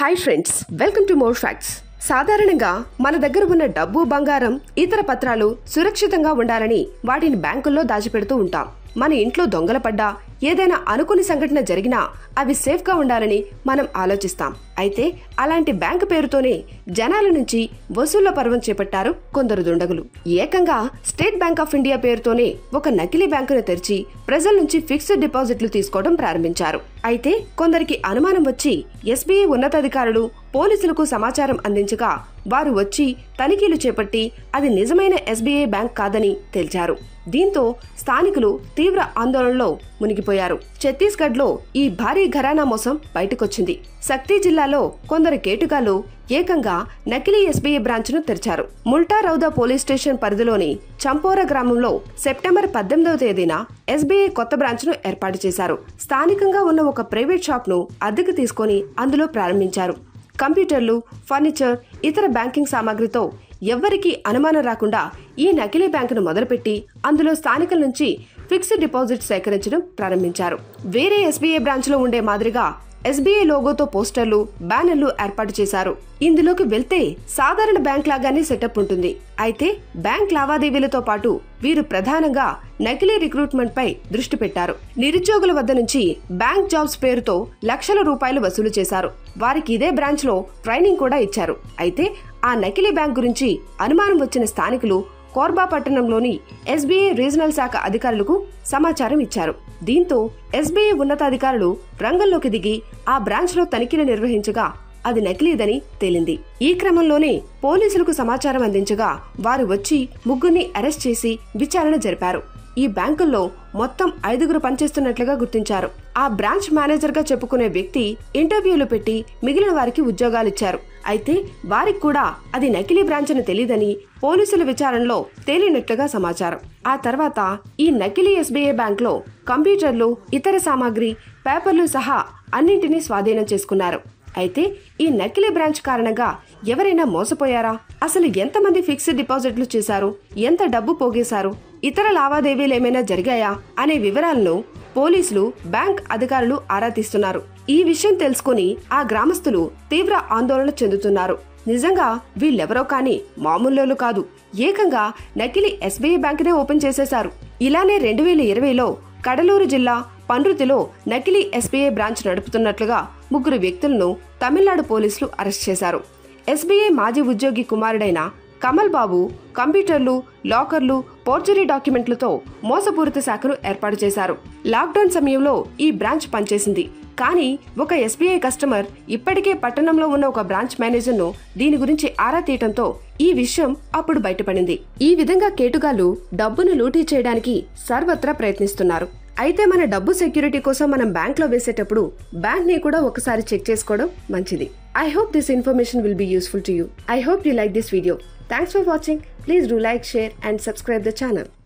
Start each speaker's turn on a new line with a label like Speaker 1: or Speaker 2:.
Speaker 1: hi friends welcome to more facts సాధారణంగా మన దగ్గర ఉన్న డబ్బు బంగారం ఇతర పత్రాలు సురక్షితంగా ఉండాలని వాటిని బ్యాంకుల్లో దాచిపెడుతూ ఉంటాం మన ఇంట్లో దొంగల పడ్డా ఏదైనా అనుకుని సంఘటన జరిగినా అవి సేఫ్ గా ఉండాలని మనం ఆలోచిస్తాం అయితే అలాంటి బ్యాంకు పేరుతోనే జనాల నుంచి వసూళ్ల పర్వం చేపట్టారు కొందరు దుండగులు ఏకంగా స్టేట్ బ్యాంక్ ఆఫ్ ఇండియా పేరుతోనే ఒక నకిలీ బ్యాంకును తెరిచి ప్రజల నుంచి ఫిక్స్డ్ డిపాజిట్లు తీసుకోవడం ప్రారంభించారు అయితే కొందరికి అనుమానం వచ్చి ఎస్బీఐ ఉన్నతాధికారులు పోలీసులకు సమాచారం అందించగా వారు వచ్చి తనిఖీలు చేపట్టి అది నిజమైన ఎస్బీఐ బ్యాంక్ కాదని తేల్చారు దీంతో స్థానికులు తీవ్ర ఆందోళనలో మునిగిపోయారు ఛత్తీస్గఢ్ లో ఈ భారీ ఘరానా మోసం బయటకొచ్చింది శక్తి జిల్లాలో కొందరు కేటుగాలు ఏకంగా నకిలీ ఎస్బీఐ బ్రాంచ్ ను తెరిచారు ముల్టా రౌదా పోలీస్ స్టేషన్ పరిధిలోని చంపోరా గ్రామంలో సెప్టెంబర్ పద్దెనిమిదవ తేదీన ఎస్బీఐ కొత్త బ్రాంచ్ ను ఏర్పాటు చేశారు స్థానికంగా ఉన్న ఒక ప్రైవేట్ షాప్ ను అద్దెకు తీసుకొని అందులో ప్రారంభించారు కంప్యూటర్లు ఫర్నిచర్ ఇతర బ్యాంకింగ్ సామాగ్రితో ఎవ్వరికీ అనుమానం రాకుండా ఈ నకిలీ బ్యాంకును మొదలుపెట్టి అందులో స్థానికుల నుంచి ఫిక్స్డ్ డిపాజిట్ సేకరించడం ప్రారంభించారు వేరే ఎస్బీఐ బ్రాంచ్లో ఉండే మాదిరిగా ఎస్బీఐ లోగోతో పోస్టర్లు బ్యానర్లు ఏర్పాటు చేశారు ఇందులోకి వెళ్తే సాధారణ బ్యాంక్ లాగానే సెటప్ ఉంటుంది అయితే బ్యాంక్ లావాదేవీలతో పాటు వీరు ప్రధానంగా నకిలీ రిక్రూట్మెంట్ పై దృష్టి పెట్టారు నిరుద్యోగుల వద్ద నుంచి బ్యాంక్ జాబ్స్ పేరుతో లక్షల రూపాయలు వసూలు చేశారు వారికి ఇదే బ్రాంచ్ లో ట్రైనింగ్ కూడా ఇచ్చారు అయితే ఆ నకిలీ బ్యాంక్ గురించి అనుమానం వచ్చిన స్థానికులు కోర్బా పట్టణంలోని ఎస్బీఐ రీజనల్ శాఖ అధికారులకు సమాచారం ఇచ్చారు దీంతో ఎస్బీఐ ఉన్నతాధికారులు రంగంలోకి దిగి ఆ బ్రాంచ్ లో తనిఖీలు నిర్వహించగా అది నకిలీదని తేలింది ఈ క్రమంలోనే పోలీసులకు సమాచారం అందించగా వారు వచ్చి ముగ్గురిని అరెస్ట్ చేసి విచారణ జరిపారు ఈ బ్యాంకుల్లో మొత్తం ఐదుగురు పనిచేస్తున్నట్లుగా గుర్తించారు ఆ బ్రాంచ్ మేనేజర్ గా చెప్పుకునే వ్యక్తి ఇంటర్వ్యూలు పెట్టి మిగిలిన వారికి ఉద్యోగాలిచ్చారు అయితే వారికి కూడా అది నకిలీ బ్రాంచ్ అని తెలియదని పోలీసుల విచారణలో తేలినట్లుగా సమాచారం ఆ తర్వాత ఈ నకిలీ ఎస్బీఐ బ్యాంక్ లో కంప్యూటర్లు ఇతర సామాగ్రి పేపర్లు సహా అన్నింటినీ స్వాధీనం చేసుకున్నారు అయితే ఈ నకిలీ బ్రాంచ్ కారణంగా ఎవరైనా మోసపోయారా అసలు ఎంతమంది ఫిక్స్డ్ డిపాజిట్లు చేశారు ఎంత డబ్బు పోగేశారు ఇతర లావాదేవీలు ఏమైనా జరిగాయా అనే వివరాలను పోలీసులు బ్యాంక్ అధికారులు ఆరా తీస్తున్నారు ఈ విషయం తెలుసుకుని ఆ గ్రామస్తులు తీవ్ర ఆందోళన చెందుతున్నారు నిజంగా వీళ్ళెవరో కానీ మామూలు కాదు ఏకంగా నకిలీ ఎస్బీఐ బ్యాంకునే ఓపెన్ చేసేశారు ఇలానే రెండు వేల ఇరవైలో కడలూరు జిల్లా పండ్రుతిలో నకిలీ ఎస్బీఐ బ్రాంచ్ నడుపుతున్నట్లుగా ముగ్గురు వ్యక్తులను తమిళనాడు పోలీసులు అరెస్ట్ చేశారు ఎస్బీఐ మాజీ ఉద్యోగి కుమారుడైన కమల్ బాబు కంప్యూటర్లు లాకర్లు పోర్జరీ డాక్యుమెంట్లతో మోసపూరిత శాఖను ఏర్పాటు చేశారు లాక్డౌన్ సమయంలో ఈ బ్రాంచ్ పనిచేసింది కానీ ఒక ఎస్బీఐ కస్టమర్ ఇప్పటికే పట్టణంలో ఉన్న ఒక బ్రాంచ్ మేనేజర్ ను దీని గురించి ఆరా తీయటంతో ఈ విషయం అప్పుడు బయటపడింది ఈ విధంగా కేటుగాలు డబ్బును లూటీ చేయడానికి సర్వత్రా ప్రయత్నిస్తున్నారు అయితే మన డబ్బు సెక్యూరిటీ కోసం మనం బ్యాంక్ లో వేసేటప్పుడు బ్యాంక్ ని కూడా ఒకసారి చెక్ చేసుకోవడం మంచిది I hope this information will be useful to you I hope you like this video thanks for watching please do like share and subscribe the channel